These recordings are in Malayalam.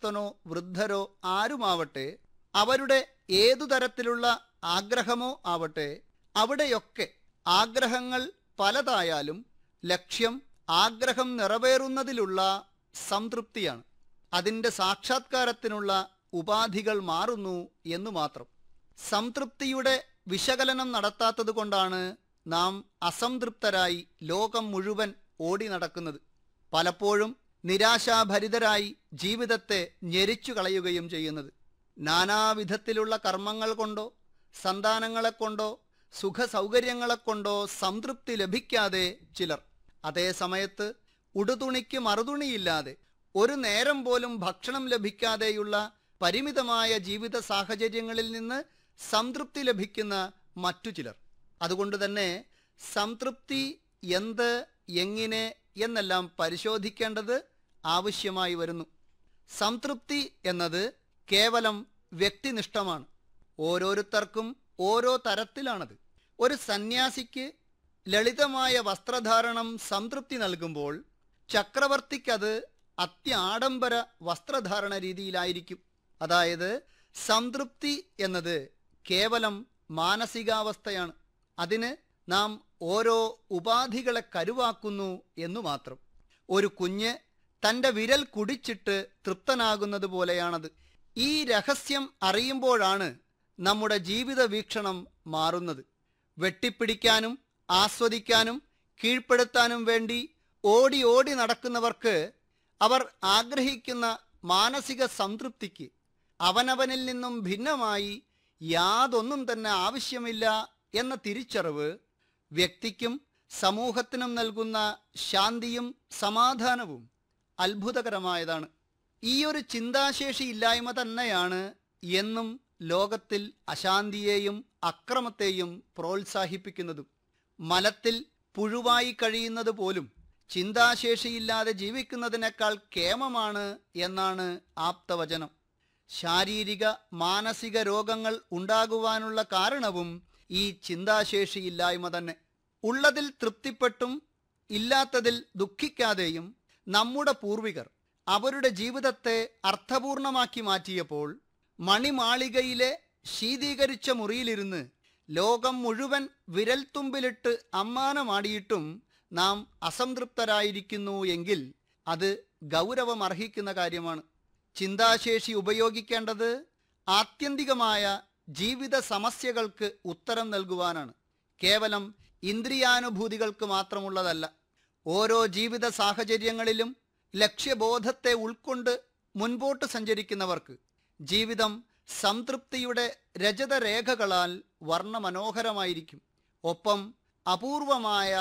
ഗൃഹസ്ഥനോ വൃദ്ധരോ ആരുമാവട്ടെ അവരുടെ ഏതു തരത്തിലുള്ള ആഗ്രഹമോ ആവട്ടെ അവിടെയൊക്കെ ആഗ്രഹങ്ങൾ പലതായാലും ലക്ഷ്യം ആഗ്രഹം നിറവേറുന്നതിലുള്ള സംതൃപ്തിയാണ് അതിൻ്റെ സാക്ഷാത്കാരത്തിനുള്ള ഉപാധികൾ മാറുന്നു എന്നു മാത്രം സംതൃപ്തിയുടെ വിശകലനം നടത്താത്തത് കൊണ്ടാണ് നാം അസംതൃപ്തരായി ലോകം മുഴുവൻ ഓടി നടക്കുന്നത് പലപ്പോഴും നിരാശാഭരിതരായി ജീവിതത്തെ ഞെരിച്ചു കളയുകയും ചെയ്യുന്നത് നാനാവിധത്തിലുള്ള കർമ്മങ്ങൾ കൊണ്ടോ സന്താനങ്ങളെ കൊണ്ടോ സുഖ സൗകര്യങ്ങളെ കൊണ്ടോ സംതൃപ്തി ലഭിക്കാതെ ചിലർ അതേ സമയത്ത് ഉടുതുണിക്ക് മറുതുണിയില്ലാതെ ഒരു നേരം പോലും ഭക്ഷണം ലഭിക്കാതെയുള്ള പരിമിതമായ ജീവിത സാഹചര്യങ്ങളിൽ നിന്ന് സംതൃപ്തി ലഭിക്കുന്ന മറ്റു ചിലർ അതുകൊണ്ട് തന്നെ സംതൃപ്തി എന്ത് എങ്ങനെ എന്നെല്ലാം പരിശോധിക്കേണ്ടത് ആവശ്യമായി വരുന്നു സംതൃപ്തി എന്നത് കേവലം വ്യക്തിനിഷ്ഠമാണ് ഓരോരുത്തർക്കും ഓരോ തരത്തിലാണത് ഒരു സന്യാസിക്ക് ലളിതമായ വസ്ത്രധാരണം സംതൃപ്തി നൽകുമ്പോൾ ചക്രവർത്തിക്കത് അത്യാഡംബര വസ്ത്രധാരണ രീതിയിലായിരിക്കും അതായത് സംതൃപ്തി എന്നത് കേവലം മാനസികാവസ്ഥയാണ് അതിന് നാം ഓരോ ഉപാധികളെ കരുവാക്കുന്നു എന്നു മാത്രം ഒരു കുഞ്ഞ് തൻ്റെ വിരൽ കുടിച്ചിട്ട് തൃപ്തനാകുന്നത് പോലെയാണത് ഈ രഹസ്യം അറിയുമ്പോഴാണ് നമ്മുടെ ജീവിത വീക്ഷണം മാറുന്നത് വെട്ടിപ്പിടിക്കാനും ആസ്വദിക്കാനും കീഴ്പ്പെടുത്താനും വേണ്ടി ഓടി ഓടി നടക്കുന്നവർക്ക് അവർ ആഗ്രഹിക്കുന്ന മാനസിക സംതൃപ്തിക്ക് അവനവനിൽ നിന്നും ഭിന്നമായി യാതൊന്നും തന്നെ ആവശ്യമില്ല എന്ന തിരിച്ചറിവ് വ്യക്തിക്കും സമൂഹത്തിനും നൽകുന്ന ശാന്തിയും സമാധാനവും അത്ഭുതകരമായതാണ് ഈ ഒരു ചിന്താശേഷി ഇല്ലായ്മ തന്നെയാണ് എന്നും ലോകത്തിൽ അശാന്തിയെയും അക്രമത്തെയും പ്രോത്സാഹിപ്പിക്കുന്നതും മലത്തിൽ പുഴുവായി കഴിയുന്നത് പോലും ചിന്താശേഷിയില്ലാതെ ജീവിക്കുന്നതിനേക്കാൾ കേമമാണ് എന്നാണ് ആപ്തവചനം ശാരീരിക മാനസിക രോഗങ്ങൾ ഉണ്ടാകുവാനുള്ള കാരണവും ഈ ചിന്താശേഷിയില്ലായ്മ തന്നെ ഉള്ളതിൽ തൃപ്തിപ്പെട്ടും ഇല്ലാത്തതിൽ ദുഃഖിക്കാതെയും നമ്മുടെ പൂർവികർ അവരുടെ ജീവിതത്തെ അർത്ഥപൂർണമാക്കി മാറ്റിയപ്പോൾ മണിമാളികയിലെ ശീതീകരിച്ച മുറിയിലിരുന്ന് ലോകം മുഴുവൻ വിരൽത്തുമ്പിലിട്ട് അമ്മാനമാടിയിട്ടും നാം അസംതൃപ്തരായിരിക്കുന്നു എങ്കിൽ അത് ഗൗരവമർഹിക്കുന്ന കാര്യമാണ് ചിന്താശേഷി ഉപയോഗിക്കേണ്ടത് ആത്യന്തികമായ ജീവിത സമസ്യകൾക്ക് ഉത്തരം നൽകുവാനാണ് കേവലം ഇന്ദ്രിയാനുഭൂതികൾക്ക് മാത്രമുള്ളതല്ല ഓരോ ജീവിത സാഹചര്യങ്ങളിലും ലക്ഷ്യബോധത്തെ ഉൾക്കൊണ്ട് മുൻപോട്ട് സഞ്ചരിക്കുന്നവർക്ക് ജീവിതം സംതൃപ്തിയുടെ രജതരേഖകളാൽ വർണ്ണമനോഹരമായിരിക്കും ഒപ്പം അപൂർവമായ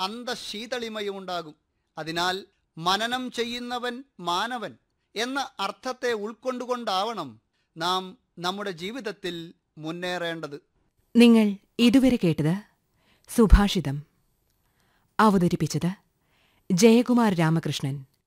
അന്തശീതളിമയുമുണ്ടാകും അതിനാൽ മനനം ചെയ്യുന്നവൻ മാനവൻ എന്ന അർത്ഥത്തെ ഉൾക്കൊണ്ടുകൊണ്ടാവണം നാം നമ്മുടെ ജീവിതത്തിൽ മുന്നേറേണ്ടത് നിങ്ങൾ ഇതുവരെ കേട്ടത് സുഭാഷിതം അവതരിപ്പിച്ചത് ജയകുമാർ രാമകൃഷ്ണൻ